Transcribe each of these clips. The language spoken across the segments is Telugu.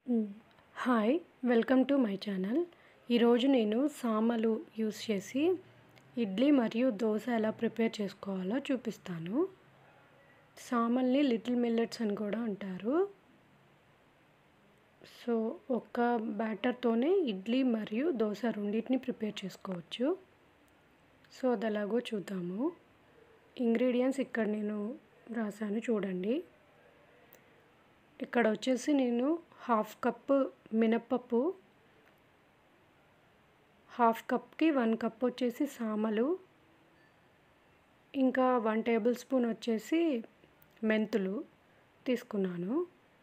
హ్మ్. Hi welcome to my channel ఈరోజు నేను సామలు యూస్ చేసి ఇడ్లీ మరియు దోశ ఎలా ప్రిపేర్ చేసుకోవాలో చూపిస్తాను సామల్ని లిటిల్ మిల్లెట్స్ అని కూడా అంటారు సో ఒక్క బ్యాటర్తోనే ఇడ్లీ మరియు దోశ రెండింటిని ప్రిపేర్ చేసుకోవచ్చు సో అది ఎలాగో చూద్దాము ఇంగ్రీడియంట్స్ ఇక్కడ నేను రాశాను చూడండి ఇక్కడ వచ్చేసి నేను హాఫ్ కప్ మినప్పప్పు హాఫ్ కప్కి వన్ కప్ వచ్చేసి సామలు ఇంకా వన్ టేబుల్ స్పూన్ వచ్చేసి మెంతులు తీసుకున్నాను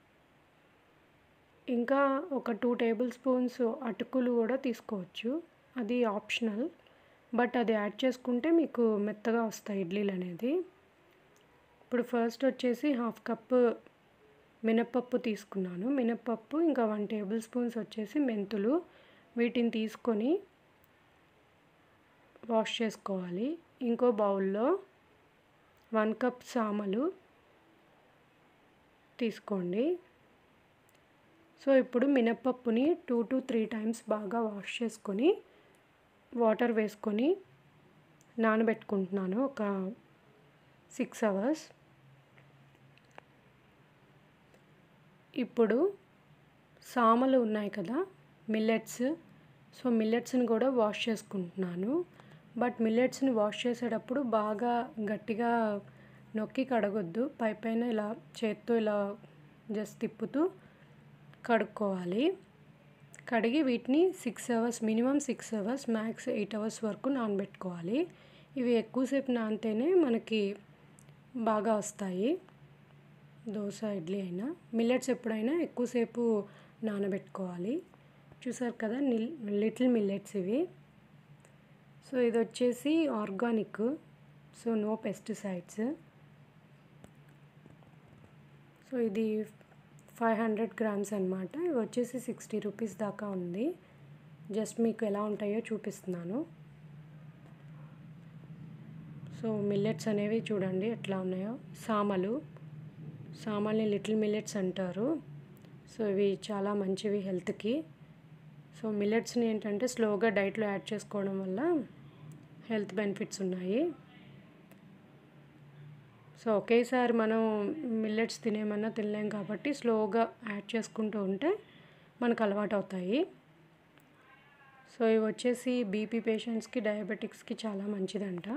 ఇంకా ఒక టూ టేబుల్ స్పూన్స్ అటుకులు కూడా తీసుకోవచ్చు అది ఆప్షనల్ బట్ అది యాడ్ చేసుకుంటే మీకు మెత్తగా వస్తాయి ఇడ్లీలు అనేది ఇప్పుడు ఫస్ట్ వచ్చేసి హాఫ్ కప్ మినప్పప్పు తీసుకున్నాను మినప్పప్పు ఇంకా వన్ టేబుల్ స్పూన్స్ వచ్చేసి మెంతులు వీటిని తీసుకొని వాష్ చేసుకోవాలి ఇంకో బౌల్లో వన్ కప్ సామలు తీసుకోండి సో ఇప్పుడు మినప్పప్పుని టూ టు త్రీ టైమ్స్ బాగా వాష్ చేసుకొని వాటర్ వేసుకొని నానబెట్టుకుంటున్నాను ఒక సిక్స్ అవర్స్ ఇప్పుడు సామలు ఉన్నాయి కదా మిల్లెట్స్ సో మిల్లెట్స్ని కూడా వాష్ చేసుకుంటున్నాను బట్ మిల్లెట్స్ని వాష్ చేసేటప్పుడు బాగా గట్టిగా నొక్కి కడగొద్దు పై పైన ఇలా చేత్తో ఇలా జస్ట్ తిప్పుతూ కడుక్కోవాలి కడిగి వీటిని six hours minimum six hours max eight hours వరకు నానబెట్టుకోవాలి ఇవి ఎక్కువసేపు నానితేనే మనకి బాగా వస్తాయి దోశ ఇడ్లీ అయినా మిల్లెట్స్ ఎప్పుడైనా ఎక్కువసేపు నానబెట్టుకోవాలి చూసారు కదా నిల్ లిటిల్ మిల్లెట్స్ ఇవి సో ఇది వచ్చేసి organic so no pesticides so ఇది ఫైవ్ హండ్రెడ్ గ్రామ్స్ అనమాట ఇవి వచ్చేసి సిక్స్టీ రూపీస్ దాకా ఉంది జస్ట్ మీకు ఎలా ఉంటాయో చూపిస్తున్నాను సో మిల్లెట్స్ అనేవి చూడండి ఎట్లా ఉన్నాయో సామలు సామాన్య లిటిల్ మిల్లెట్స్ అంటారు సో ఇవి చాలా మంచివి హెల్త్కి సో మిల్లెట్స్ని ఏంటంటే స్లోగా డైట్లో యాడ్ చేసుకోవడం వల్ల హెల్త్ బెనిఫిట్స్ ఉన్నాయి సో ఒకేసారి మనం మిల్లెట్స్ తినేమన్నా తినలేం కాబట్టి స్లోగా యాడ్ చేసుకుంటూ ఉంటే మనకు అలవాటు అవుతాయి సో ఇవి వచ్చేసి బీపీ పేషెంట్స్కి డయాబెటిక్స్కి చాలా మంచిదంట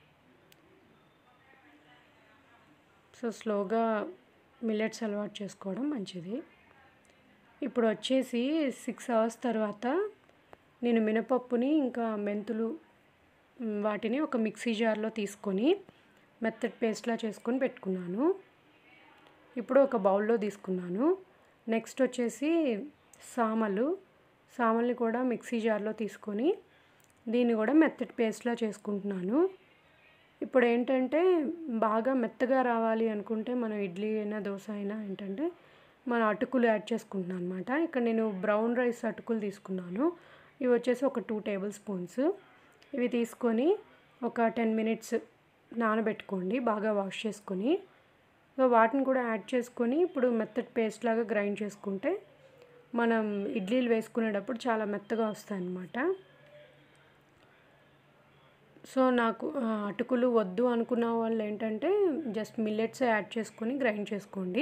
సో స్లోగా మిల్లెట్స్ అలవాటు చేసుకోవడం మంచిది ఇప్పుడు వచ్చేసి సిక్స్ అవర్స్ తర్వాత నేను మినపప్పుని ఇంకా మెంతులు వాటిని ఒక మిక్సీ జార్లో తీసుకొని మెత్తటి పేస్ట్లా చేసుకొని పెట్టుకున్నాను ఇప్పుడు ఒక బౌల్లో తీసుకున్నాను నెక్స్ట్ వచ్చేసి సామలు సామల్ని కూడా మిక్సీ జార్లో తీసుకొని దీన్ని కూడా మెత్తటి పేస్ట్లా చేసుకుంటున్నాను ఇప్పుడు ఏంటంటే బాగా మెత్తగా రావాలి అనుకుంటే మనం ఇడ్లీ అయినా దోశ అయినా ఏంటంటే మన అటుకులు యాడ్ చేసుకుంటున్నాను అనమాట ఇక్కడ నేను బ్రౌన్ రైస్ అటుకులు తీసుకున్నాను ఇవి వచ్చేసి ఒక టూ టేబుల్ స్పూన్స్ ఇవి తీసుకొని ఒక టెన్ మినిట్స్ నానబెట్టుకోండి బాగా వాష్ చేసుకొని సో వాటిని కూడా యాడ్ చేసుకొని ఇప్పుడు మెత్తటి పేస్ట్ లాగా గ్రైండ్ చేసుకుంటే మనం ఇడ్లీలు వేసుకునేటప్పుడు చాలా మెత్తగా వస్తాయి అన్నమాట సో నాకు అటుకులు వద్దు అనుకున్న వాళ్ళు ఏంటంటే జస్ట్ మిల్లెట్స్ యాడ్ చేసుకొని గ్రైండ్ చేసుకోండి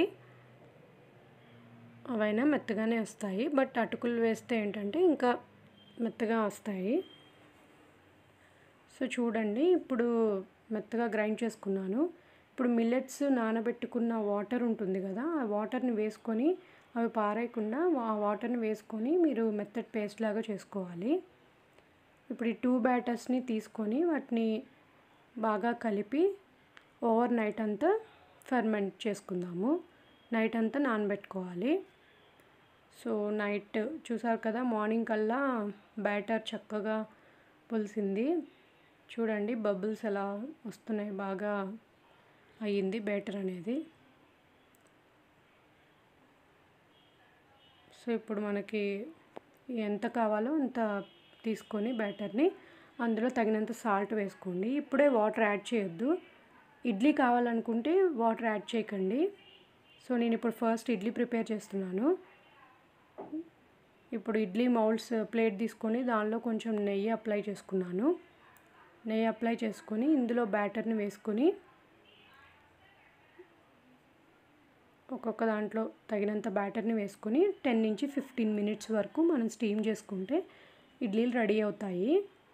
అవైనా మెత్తగానే వస్తాయి బట్ అటుకులు వేస్తే ఏంటంటే ఇంకా మెత్తగా వస్తాయి సో చూడండి ఇప్పుడు మెత్తగా గ్రైండ్ చేసుకున్నాను ఇప్పుడు మిల్లెట్స్ నానబెట్టుకున్న వాటర్ ఉంటుంది కదా ఆ వాటర్ని వేసుకొని అవి పారేయకుండా ఆ వాటర్ని వేసుకొని మీరు మెత్తటి పేస్ట్ లాగా చేసుకోవాలి ఇప్పుడు ఈ టూ బ్యాటర్స్ని తీసుకొని వాటిని బాగా కలిపి ఓవర్ నైట్ అంతా ఫర్మెంట్ చేసుకుందాము నైట్ అంతా నానబెట్టుకోవాలి సో నైట్ చూసారు కదా మార్నింగ్ కల్లా బ్యాటర్ చక్కగా పులిసింది చూడండి బబుల్స్ ఎలా వస్తున్నాయి బాగా అయ్యింది బ్యాటర్ అనేది సో ఇప్పుడు మనకి ఎంత కావాలో అంత తీసుకొని బ్యాటర్ని అందులో తగినంత సాల్ట్ వేసుకోండి ఇప్పుడే వాటర్ యాడ్ చేయొద్దు ఇడ్లీ కావాలనుకుంటే వాటర్ యాడ్ చేయకండి సో నేను ఇప్పుడు ఫస్ట్ ఇడ్లీ ప్రిపేర్ చేస్తున్నాను ఇప్పుడు ఇడ్లీ మౌల్డ్స్ ప్లేట్ తీసుకొని దానిలో కొంచెం నెయ్యి అప్లై చేసుకున్నాను నెయ్యి అప్లై చేసుకొని ఇందులో బ్యాటర్ని వేసుకొని ఒక్కొక్క దాంట్లో తగినంత బ్యాటర్ని వేసుకొని టెన్ నుంచి ఫిఫ్టీన్ మినిట్స్ వరకు మనం స్టీమ్ చేసుకుంటే ఇడ్లీలు రెడీ అవుతాయి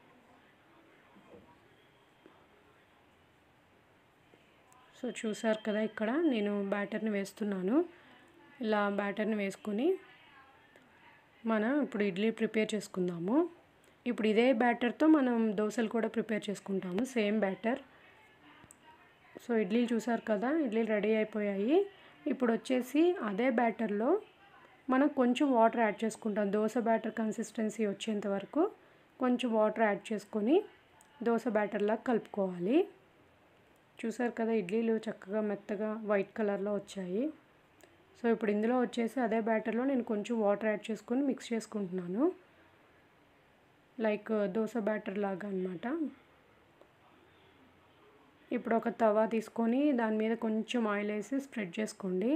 సో చూసారు కదా ఇక్కడ నేను బ్యాటర్ని వేస్తున్నాను ఇలా బ్యాటర్ని వేసుకొని మనం ఇప్పుడు ఇడ్లీ ప్రిపేర్ చేసుకుందాము ఇప్పుడు ఇదే బ్యాటర్తో మనం దోశలు కూడా ప్రిపేర్ చేసుకుంటాము సేమ్ బ్యాటర్ సో ఇడ్లీలు చూసారు కదా ఇడ్లీలు రెడీ అయిపోయాయి ఇప్పుడు వచ్చేసి అదే బ్యాటర్లో మనం కొంచెం వాటర్ యాడ్ చేసుకుంటాం దోశ బ్యాటర్ కన్సిస్టెన్సీ వచ్చేంత వరకు కొంచెం వాటర్ యాడ్ చేసుకొని దోశ బ్యాటర్లా కలుపుకోవాలి చూసారు కదా ఇడ్లీలు చక్కగా మెత్తగా వైట్ కలర్లో వచ్చాయి సో ఇప్పుడు ఇందులో వచ్చేసి అదే బ్యాటర్లో నేను కొంచెం వాటర్ యాడ్ చేసుకొని మిక్స్ చేసుకుంటున్నాను లైక్ దోశ బ్యాటర్ లాగా అనమాట ఇప్పుడు ఒక తవా తీసుకొని దాని మీద కొంచెం ఆయిల్ వేసి స్ప్రెడ్ చేసుకోండి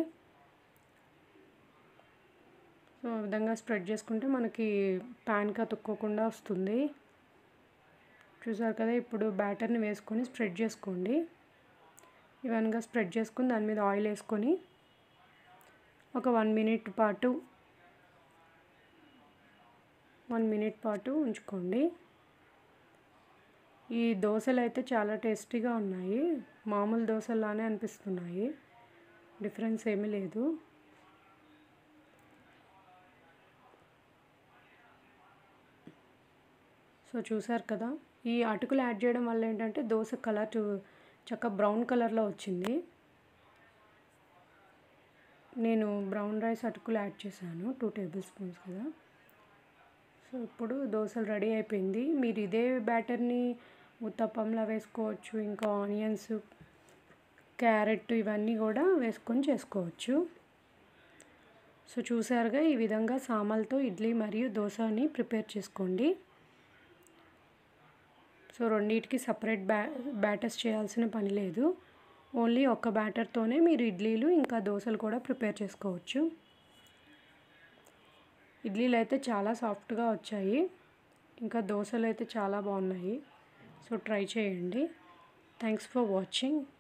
సో ఆ విధంగా స్ప్రెడ్ చేసుకుంటే మనకి ప్యాన్కి అతుక్కోకుండా వస్తుంది చూసారు కదా ఇప్పుడు బ్యాటర్ని వేసుకొని స్ప్రెడ్ చేసుకోండి ఇవన్నగా స్ప్రెడ్ చేసుకొని దాని మీద ఆయిల్ వేసుకొని ఒక వన్ మినిట్ పాటు వన్ మినిట్ పాటు ఉంచుకోండి ఈ దోశలు అయితే చాలా టేస్టీగా ఉన్నాయి మామూలు దోశలానే అనిపిస్తున్నాయి డిఫరెన్స్ ఏమీ లేదు సో చూసారు కదా ఈ అటుకులు యాడ్ చేయడం వల్ల ఏంటంటే దోశ కలర్ చక్క బ్రౌన్ కలర్లో వచ్చింది నేను బ్రౌన్ రైస్ అటుకులు యాడ్ చేశాను టూ టేబుల్ స్పూన్స్ కదా సో ఇప్పుడు దోశలు రెడీ అయిపోయింది మీరు ఇదే బ్యాటర్ని ఉత్తప్పంలా వేసుకోవచ్చు ఇంకా ఆనియన్స్ క్యారెట్ ఇవన్నీ కూడా వేసుకొని చేసుకోవచ్చు సో చూసారుగా ఈ విధంగా సామాన్లతో ఇడ్లీ మరియు దోశని ప్రిపేర్ చేసుకోండి సో రెండింటికి సపరేట్ బ్యా బ్యాటర్స్ చేయాల్సిన పని లేదు ఓన్లీ ఒక బ్యాటర్తోనే మీరు ఇడ్లీలు ఇంకా దోశలు కూడా ప్రిపేర్ చేసుకోవచ్చు ఇడ్లీలు అయితే చాలా సాఫ్ట్గా వచ్చాయి ఇంకా దోశలు అయితే చాలా బాగున్నాయి సో ట్రై చేయండి థ్యాంక్స్ ఫర్ వాచింగ్